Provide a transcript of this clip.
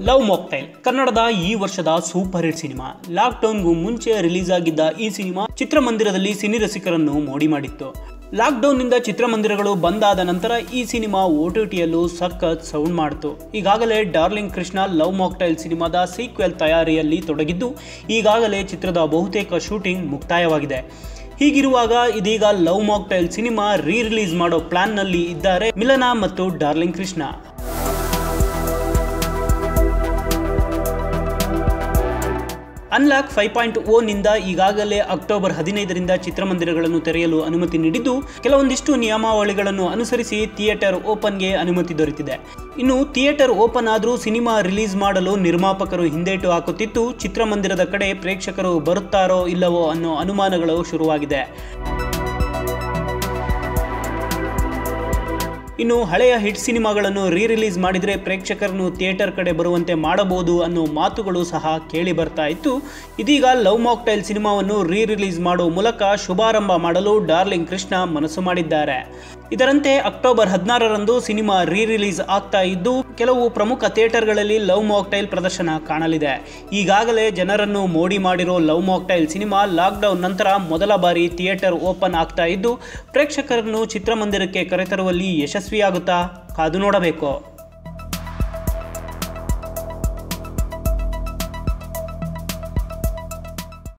love mocktail ಕನ್ನಡದ ಈ ವರ್ಷದ ಸೂಪರ್ ಹಿಟ್ ಸಿನಿಮಾ ಲಾಕ್ಡೌನ್ಗೂ ಮುಂಚೆ ರಿಲೀಸ್ ಆಗಿದ್ದ ಈ ಸಿನಿಮಾ ಚಿತ್ರಮಂದಿರದಲ್ಲಿ ಸಿನಿ ರಸಿಕರನ್ನು ಮೋಡಿ ಮಾಡಿತ್ತು ಲಾಕ್ಡೌನ್ನಿಂದ ಚಿತ್ರಮಂದಿರಗಳು ಬಂದಾದ ನಂತರ ಈ ಸಿನಿಮಾ ಓ ಟಿ ಟಿಯಲ್ಲೂ ಸಖತ್ ಸೌಂಡ್ ಮಾಡಿತು ಈಗಾಗಲೇ ಡಾರ್ಲಿಂಗ್ ಕೃಷ್ಣ ಲವ್ ಮಾಕ್ಟೈಲ್ ಸಿನಿಮಾದ ಸೀಕ್ವೆಲ್ ತಯಾರಿಯಲ್ಲಿ ತೊಡಗಿದ್ದು ಈಗಾಗಲೇ ಚಿತ್ರದ ಬಹುತೇಕ ಶೂಟಿಂಗ್ ಮುಕ್ತಾಯವಾಗಿದೆ ಹೀಗಿರುವಾಗ ಇದೀಗ love mocktail cinema re release ಮಾಡೋ ಪ್ಲಾನ್ನಲ್ಲಿ ಇದ್ದಾರೆ ಮಿಲನ ಮತ್ತು darling Krishna unlock five point ಓನಿಂದ ಈಗಾಗಲೇ ಅಕ್ಟೋಬರ್ ಹದಿನೈದರಿಂದ ಚಿತ್ರಮಂದಿರಗಳನ್ನು ತೆರೆಯಲು ಅನುಮತಿ ನೀಡಿದ್ದು ಕೆಲವೊಂದಿಷ್ಟು ನಿಯಮಾವಳಿಗಳನ್ನು ಅನುಸರಿಸಿ ಥಿಯೇಟರ್ ಓಪನ್ಗೆ ಅನುಮತಿ ದೊರೆತಿದೆ ಇನ್ನು ಥಿಯೇಟರ್ ಓಪನ್ ಆದರೂ ಸಿನಿಮಾ ರಿಲೀಸ್ ಮಾಡಲು ನಿರ್ಮಾಪಕರು ಹಿಂದೇಟು ಹಾಕುತ್ತಿದ್ದು ಚಿತ್ರಮಂದಿರದ ಕಡೆ ಪ್ರೇಕ್ಷಕರು ಬರುತ್ತಾರೋ ಇಲ್ಲವೋ ಅನ್ನೋ ಅನುಮಾನಗಳು ಶುರುವಾಗಿದೆ ಇನ್ನು ಹಳೆಯ ಹಿಟ್ ಸಿನಿಮಾಗಳನ್ನು ರೀ ರಿಲೀಸ್ ಮಾಡಿದರೆ ಪ್ರೇಕ್ಷಕರನ್ನು ಥಿಯೇಟರ್ ಕಡೆ ಬರುವಂತೆ ಮಾಡಬಹುದು ಅನ್ನೋ ಮಾತುಗಳು ಸಹ ಕೇಳಿ ಬರ್ತಾ ಇತ್ತು ಇದೀಗ ಲವ್ ಮಾಕ್ಟೈಲ್ ಸಿನಿಮಾವನ್ನು ರೀ ರಿಲೀಸ್ ಮಾಡುವ ಮೂಲಕ ಶುಭಾರಂಭ ಮಾಡಲು ಡಾರ್ಲಿಂಗ್ ಕೃಷ್ಣ ಮನಸ್ಸು ಮಾಡಿದ್ದಾರೆ ಇದರಂತೆ ಅಕ್ಟೋಬರ್ ಹದಿನಾರರಂದು ಸಿನಿಮಾ ರೀ ರಿಲೀಸ್ ಆಗ್ತಾ ಇದ್ದು ಕೆಲವು ಪ್ರಮುಖ ಥಿಯೇಟರ್ಗಳಲ್ಲಿ ಲವ್ ಮಾಕ್ಟೈಲ್ ಪ್ರದರ್ಶನ ಕಾಣಲಿದೆ ಈಗಾಗಲೇ ಜನರನ್ನು ಮೋಡಿ ಮಾಡಿರೋ ಲವ್ ಮಾಕ್ಟೈಲ್ ಸಿನಿಮಾ ಲಾಕ್ಡೌನ್ ನಂತರ ಮೊದಲ ಬಾರಿ ಥಿಯೇಟರ್ ಓಪನ್ ಆಗ್ತಾ ಇದ್ದು ಪ್ರೇಕ್ಷಕರನ್ನು ಚಿತ್ರಮಂದಿರಕ್ಕೆ ಕರೆತರುವಲ್ಲಿ ಯಶಸ್ವಿಯಾಗುತ್ತಾ ಕಾದು ನೋಡಬೇಕು